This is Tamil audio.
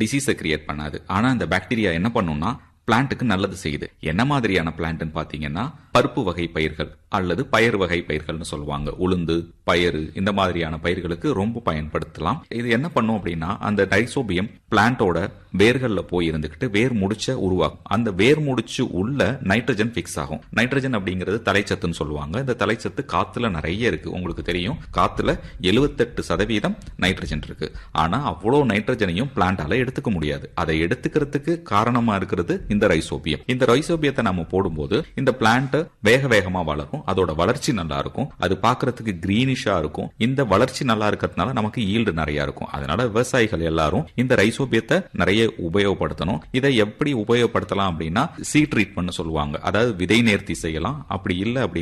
டிசீஸை கிரியேட் பண்ணாது ஆனா இந்த பாக்டீரியா என்ன பண்ணும்னா பிளான்ட்டுக்கு நல்லது செய்யுது என்ன மாதிரியான பிளான்ட்னு பாத்தீங்கன்னா பருப்பு வகை பயிர்கள் அல்லது பயறு வகை பயிர்கள்னு சொல்லுவாங்க உளுந்து பயறு இந்த மாதிரியான பயிர்களுக்கு ரொம்ப பயன்படுத்தலாம் இது என்ன பண்ணும் அப்படின்னா அந்த டைசோபியம் பிளான்ட்டோட வேர்கள்ல போய் இருந்துகிட்டு வேர் முடிச்ச உருவாகும் அந்த வேர் முடிச்சு உள்ள நைட்ரஜன் பிக்ஸ் ஆகும் நைட்ரஜன் அப்படிங்கிறது தலைச்சத்துன்னு சொல்லுவாங்க இந்த தலைச்சத்து காத்துல நிறைய இருக்கு உங்களுக்கு தெரியும் காத்துல எழுபத்தெட்டு சதவீதம் நைட்ரஜன் இருக்கு ஆனா அவ்வளவு நைட்ரஜனையும் பிளான்ட்டால எடுத்துக்க முடியாது அதை எடுத்துக்கிறதுக்கு காரணமா இருக்கிறது இந்த ரைசோபியம் இந்த ரைசோபியத்தை நம்ம போடும்போது இந்த பிளான்ட் வேக வேகமா வளரும் அதோட வளர்ச்சி நல்லா இருக்கும் அது பார்க்கிறதுக்கு கிரீனிஷா இருக்கும் இந்த வளர்ச்சி நல்லா இருக்கிறதுனால நமக்கு ஈல்டு நிறைய இருக்கும் அதனால விவசாயிகள் எல்லாரும் இந்த ரைசோபியத்தை நிறைய உபயோகப்படுத்தணும் இதை எப்படி உபயோகப்படுத்தலாம் அப்படின்னா சீ ட்ரீட்மெண்ட் சொல்லுவாங்க அதாவது விதை நேர்த்தி செய்யலாம் அப்படி இல்லை அப்படின்னா